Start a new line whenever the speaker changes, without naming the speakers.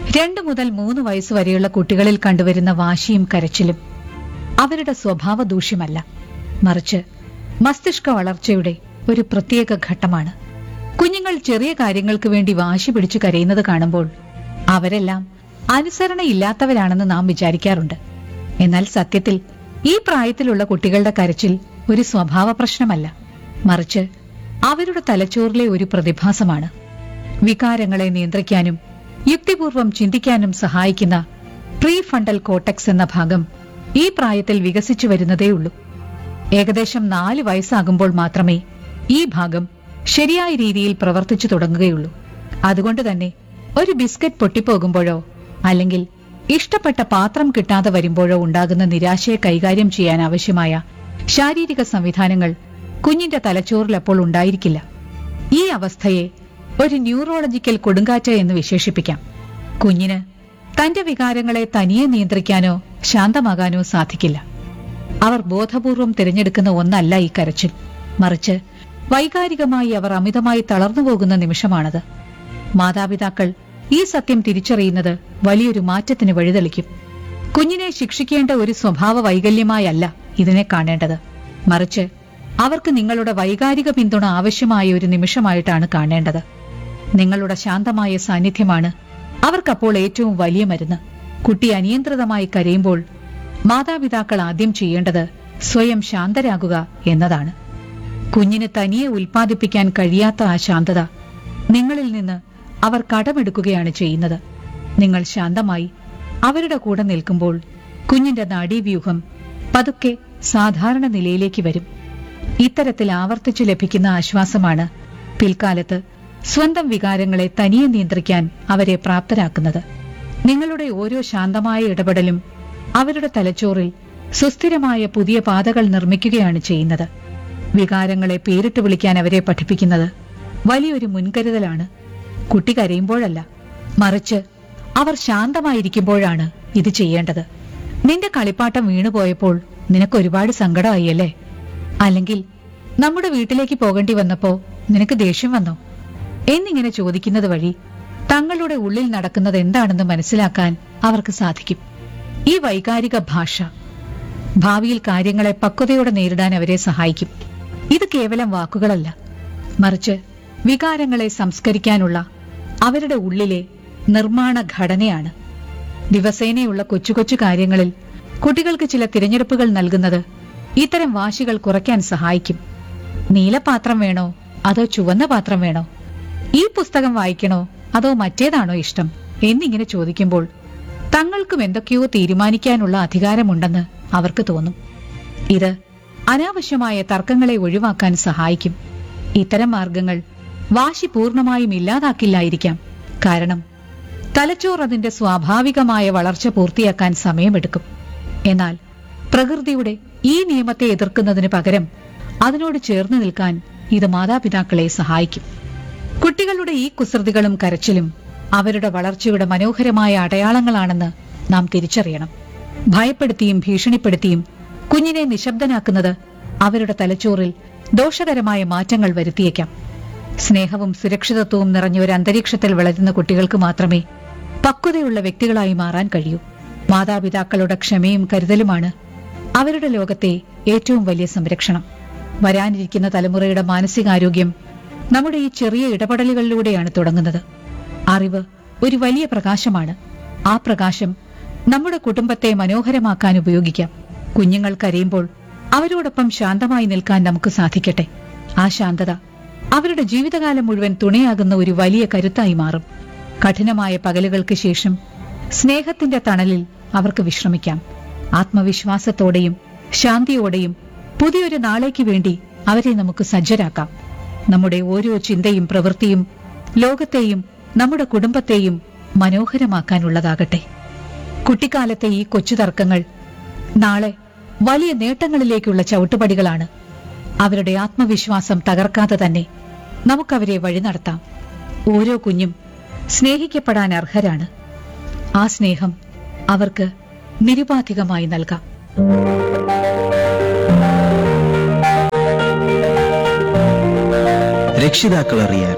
രണ്ടു മുതൽ മൂന്ന് വയസ്സ് വരെയുള്ള കുട്ടികളിൽ കണ്ടുവരുന്ന വാശിയും കരച്ചിലും അവരുടെ സ്വഭാവ ദൂഷ്യമല്ല മറിച്ച് മസ്തിഷ്ക വളർച്ചയുടെ ഒരു പ്രത്യേക ഘട്ടമാണ് കുഞ്ഞുങ്ങൾ ചെറിയ കാര്യങ്ങൾക്ക് വേണ്ടി വാശി പിടിച്ചു കരയുന്നത് കാണുമ്പോൾ അവരെല്ലാം അനുസരണയില്ലാത്തവരാണെന്ന് നാം വിചാരിക്കാറുണ്ട് എന്നാൽ സത്യത്തിൽ ഈ പ്രായത്തിലുള്ള കുട്ടികളുടെ കരച്ചിൽ ഒരു സ്വഭാവ പ്രശ്നമല്ല മറിച്ച് അവരുടെ തലച്ചോറിലെ ഒരു പ്രതിഭാസമാണ് വികാരങ്ങളെ നിയന്ത്രിക്കാനും യുക്തിപൂർവം ചിന്തിക്കാനും സഹായിക്കുന്ന പ്രീ ഫണ്ടൽ കോട്ടക്സ് എന്ന ഭാഗം ഈ പ്രായത്തിൽ വികസിച്ചു വരുന്നതേയുള്ളൂ ഏകദേശം നാല് വയസ്സാകുമ്പോൾ മാത്രമേ ഈ ഭാഗം ശരിയായ രീതിയിൽ പ്രവർത്തിച്ചു തുടങ്ങുകയുള്ളൂ അതുകൊണ്ട് തന്നെ ഒരു ബിസ്ക്കറ്റ് പൊട്ടിപ്പോകുമ്പോഴോ അല്ലെങ്കിൽ ഇഷ്ടപ്പെട്ട പാത്രം കിട്ടാതെ വരുമ്പോഴോ ഉണ്ടാകുന്ന നിരാശയെ കൈകാര്യം ചെയ്യാൻ ആവശ്യമായ ശാരീരിക സംവിധാനങ്ങൾ കുഞ്ഞിന്റെ തലച്ചോറിൽ അപ്പോൾ ഉണ്ടായിരിക്കില്ല ഈ അവസ്ഥയെ ഒരു ന്യൂറോളജിക്കൽ കൊടുങ്കാറ്റ് എന്ന് വിശേഷിപ്പിക്കാം കുഞ്ഞിന് തന്റെ വികാരങ്ങളെ തനിയെ നിയന്ത്രിക്കാനോ ശാന്തമാകാനോ സാധിക്കില്ല അവർ ബോധപൂർവം തിരഞ്ഞെടുക്കുന്ന ഒന്നല്ല ഈ കരച്ചിൽ മറിച്ച് വൈകാരികമായി അവർ അമിതമായി തളർന്നു പോകുന്ന നിമിഷമാണത് മാതാപിതാക്കൾ ഈ സത്യം തിരിച്ചറിയുന്നത് വലിയൊരു മാറ്റത്തിന് വഴിതെളിക്കും കുഞ്ഞിനെ ശിക്ഷിക്കേണ്ട ഒരു സ്വഭാവ വൈകല്യമായല്ല ഇതിനെ കാണേണ്ടത് മറിച്ച് അവർക്ക് നിങ്ങളുടെ വൈകാരിക പിന്തുണ ആവശ്യമായ ഒരു നിമിഷമായിട്ടാണ് കാണേണ്ടത് നിങ്ങളുടെ ശാന്തമായ സാന്നിധ്യമാണ് അവർക്കപ്പോൾ ഏറ്റവും വലിയ മരുന്ന് കുട്ടി അനിയന്ത്രിതമായി കരയുമ്പോൾ മാതാപിതാക്കൾ ആദ്യം ചെയ്യേണ്ടത് സ്വയം ശാന്തരാകുക എന്നതാണ് കുഞ്ഞിന് തനിയെ ഉൽപ്പാദിപ്പിക്കാൻ കഴിയാത്ത ആ ശാന്തത നിങ്ങളിൽ നിന്ന് അവർ കടമെടുക്കുകയാണ് ചെയ്യുന്നത് നിങ്ങൾ ശാന്തമായി അവരുടെ കൂടെ നിൽക്കുമ്പോൾ കുഞ്ഞിന്റെ നാഡീവ്യൂഹം പതുക്കെ സാധാരണ നിലയിലേക്ക് വരും ഇത്തരത്തിൽ ആവർത്തിച്ചു ലഭിക്കുന്ന ആശ്വാസമാണ് പിൽക്കാലത്ത് സ്വന്തം വികാരങ്ങളെ തനിയെ നിയന്ത്രിക്കാൻ അവരെ പ്രാപ്തരാക്കുന്നത് നിങ്ങളുടെ ഓരോ ശാന്തമായ ഇടപെടലും അവരുടെ തലച്ചോറിൽ സുസ്ഥിരമായ പുതിയ പാതകൾ നിർമ്മിക്കുകയാണ് ചെയ്യുന്നത് വികാരങ്ങളെ പേരിട്ട് വിളിക്കാൻ അവരെ പഠിപ്പിക്കുന്നത് വലിയൊരു മുൻകരുതലാണ് കുട്ടി കരയുമ്പോഴല്ല മറിച്ച് അവർ ശാന്തമായിരിക്കുമ്പോഴാണ് ഇത് ചെയ്യേണ്ടത് നിന്റെ കളിപ്പാട്ടം വീണുപോയപ്പോൾ നിനക്ക് ഒരുപാട് സങ്കടമായി അല്ലേ അല്ലെങ്കിൽ നമ്മുടെ വീട്ടിലേക്ക് പോകേണ്ടി വന്നപ്പോ നിനക്ക് ദേഷ്യം വന്നോ എന്നിങ്ങനെ ചോദിക്കുന്നത് വഴി തങ്ങളുടെ ഉള്ളിൽ നടക്കുന്നത് എന്താണെന്ന് മനസ്സിലാക്കാൻ അവർക്ക് സാധിക്കും ഈ വൈകാരിക ഭാഷ ഭാവിയിൽ കാര്യങ്ങളെ പക്വതയോടെ നേരിടാൻ അവരെ സഹായിക്കും ഇത് കേവലം വാക്കുകളല്ല മറിച്ച് വികാരങ്ങളെ സംസ്കരിക്കാനുള്ള അവരുടെ ഉള്ളിലെ നിർമ്മാണ ഘടനയാണ് ദിവസേനയുള്ള കൊച്ചു കൊച്ചു കാര്യങ്ങളിൽ കുട്ടികൾക്ക് ചില തിരഞ്ഞെടുപ്പുകൾ നൽകുന്നത് ഇത്തരം വാശികൾ കുറയ്ക്കാൻ സഹായിക്കും നീലപാത്രം വേണോ അതോ ചുവന്ന പാത്രം വേണോ ഈ പുസ്തകം വായിക്കണോ അതോ മറ്റേതാണോ ഇഷ്ടം എന്നിങ്ങനെ ചോദിക്കുമ്പോൾ തങ്ങൾക്കും എന്തൊക്കെയോ തീരുമാനിക്കാനുള്ള അധികാരമുണ്ടെന്ന് അവർക്ക് തോന്നും ഇത് അനാവശ്യമായ തർക്കങ്ങളെ ഒഴിവാക്കാൻ സഹായിക്കും ഇത്തരം മാർഗങ്ങൾ വാശി പൂർണ്ണമായും ഇല്ലാതാക്കില്ലായിരിക്കാം കാരണം തലച്ചോർ അതിന്റെ സ്വാഭാവികമായ വളർച്ച പൂർത്തിയാക്കാൻ സമയമെടുക്കും എന്നാൽ പ്രകൃതിയുടെ ഈ നിയമത്തെ എതിർക്കുന്നതിന് പകരം അതിനോട് ചേർന്ന് നിൽക്കാൻ ഇത് മാതാപിതാക്കളെ സഹായിക്കും കുട്ടികളുടെ ഈ കുസൃതികളും കരച്ചിലും അവരുടെ വളർച്ചയുടെ മനോഹരമായ അടയാളങ്ങളാണെന്ന് നാം തിരിച്ചറിയണം ഭയപ്പെടുത്തിയും ഭീഷണിപ്പെടുത്തിയും കുഞ്ഞിനെ നിശബ്ദനാക്കുന്നത് അവരുടെ തലച്ചോറിൽ ദോഷകരമായ മാറ്റങ്ങൾ വരുത്തിയേക്കാം സ്നേഹവും സുരക്ഷിതത്വവും നിറഞ്ഞ ഒരു അന്തരീക്ഷത്തിൽ വളരുന്ന കുട്ടികൾക്ക് മാത്രമേ പക്വതയുള്ള വ്യക്തികളായി മാറാൻ കഴിയൂ മാതാപിതാക്കളുടെ ക്ഷമയും കരുതലുമാണ് അവരുടെ ലോകത്തെ ഏറ്റവും വലിയ സംരക്ഷണം വരാനിരിക്കുന്ന തലമുറയുടെ മാനസികാരോഗ്യം നമ്മുടെ ഈ ചെറിയ ഇടപെടലുകളിലൂടെയാണ് തുടങ്ങുന്നത് അറിവ് ഒരു വലിയ പ്രകാശമാണ് ആ പ്രകാശം നമ്മുടെ കുടുംബത്തെ മനോഹരമാക്കാൻ ഉപയോഗിക്കാം കുഞ്ഞുങ്ങൾ കരയുമ്പോൾ അവരോടൊപ്പം ശാന്തമായി നിൽക്കാൻ നമുക്ക് സാധിക്കട്ടെ ആ ശാന്തത അവരുടെ ജീവിതകാലം മുഴുവൻ തുണയാകുന്ന ഒരു വലിയ കരുത്തായി മാറും കഠിനമായ പകലുകൾക്ക് ശേഷം സ്നേഹത്തിന്റെ തണലിൽ അവർക്ക് വിശ്രമിക്കാം ആത്മവിശ്വാസത്തോടെയും ശാന്തിയോടെയും പുതിയൊരു നാളേക്ക് വേണ്ടി അവരെ നമുക്ക് സജ്ജരാക്കാം നമ്മുടെ ഓരോ ചിന്തയും പ്രവൃത്തിയും ലോകത്തെയും നമ്മുടെ കുടുംബത്തെയും മനോഹരമാക്കാനുള്ളതാകട്ടെ കുട്ടിക്കാലത്തെ ഈ കൊച്ചു തർക്കങ്ങൾ നാളെ വലിയ നേട്ടങ്ങളിലേക്കുള്ള ചവിട്ടുപടികളാണ് അവരുടെ ആത്മവിശ്വാസം തകർക്കാതെ തന്നെ നമുക്കവരെ വഴി നടത്താം ഓരോ കുഞ്ഞും സ്നേഹിക്കപ്പെടാൻ അർഹരാണ് ആ സ്നേഹം അവർക്ക് നിരുപാധികമായി നൽകാം
രക്ഷിതാക്കൾ അറിയാൻ